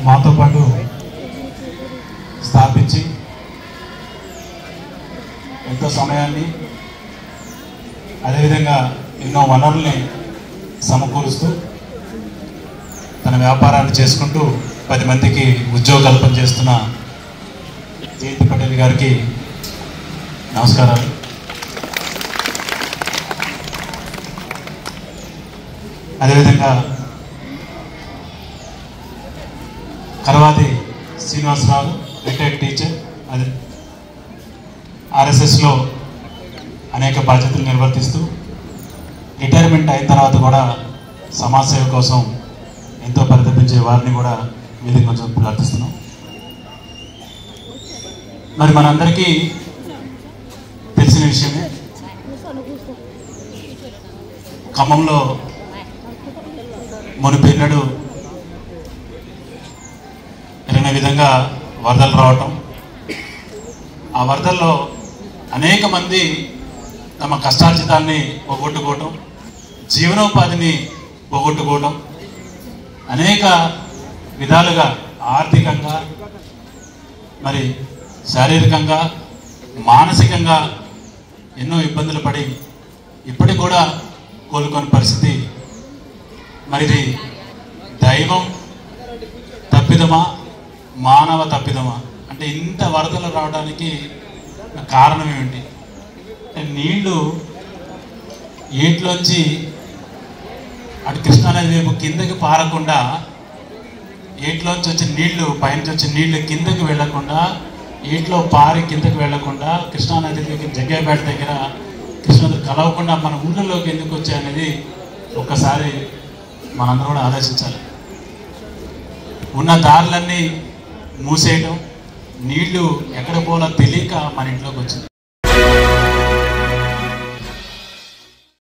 మాతో పాటు స్థాపించి ఎంతో సమయాన్ని అదేవిధంగా ఎన్నో వనరుల్ని సమకూరుస్తూ తన వ్యాపారాన్ని చేసుకుంటూ పది మందికి ఉద్యోగ కల్పన చేస్తున్న జయంతి పటేల్ గారికి నమస్కారాలు అదేవిధంగా కరవాతి శ్రీనివాసరావు రిటైర్డ్ టీచర్ అది ఆర్ఎస్ఎస్లో అనేక బాధ్యతలు నిర్వర్తిస్తూ రిటైర్మెంట్ అయిన తర్వాత కూడా సమాజ సేవ కోసం ఎంతో పరితపించే వారిని కూడా వీధి కొంచెం ప్రార్థిస్తున్నాం మరి మనందరికీ తెలిసిన విషయమే ఖమ్మంలో మునిపెన్నడు ఎరిగిన విధంగా వరదలు రావటం ఆ వరదల్లో అనేక మంది తమ కష్టార్జితాన్ని పోగొట్టుకోవటం జీవనోపాధిని పోగొట్టుకోవటం అనేక విధాలుగా ఆర్థికంగా మరి శారీరకంగా మానసికంగా ఎన్నో ఇబ్బందులు పడి ఇప్పటికి కూడా కోలుకొని పరిస్థితి మరి ఇది దైవం తప్పిదమా మానవ తప్పిదమా అంటే ఇంత వరదలు రావడానికి కారణం ఏమిటి అంటే నీళ్లు ఏట్లోంచి అటు కృష్ణానది వైపు కిందకి పారకుండా ఏట్లోంచి వచ్చిన నీళ్లు పైనుంచి వచ్చిన నీళ్లు కిందకి వెళ్లకుండా ఏట్లో పారి కిందకి వెళ్లకుండా కృష్ణానది దగ్గర జగ్గేపేట దగ్గర కృష్ణానది కలవకుండా మన ఊళ్ళలోకి ఎందుకు వచ్చాయనేది ఒక్కసారి మనందరం కూడా ఆలోచించాలి ఉన్న దారులన్నీ మూసేయటం నీళ్లు ఎక్కడ పోలో తెలియక మన ఇంట్లోకి వచ్చింది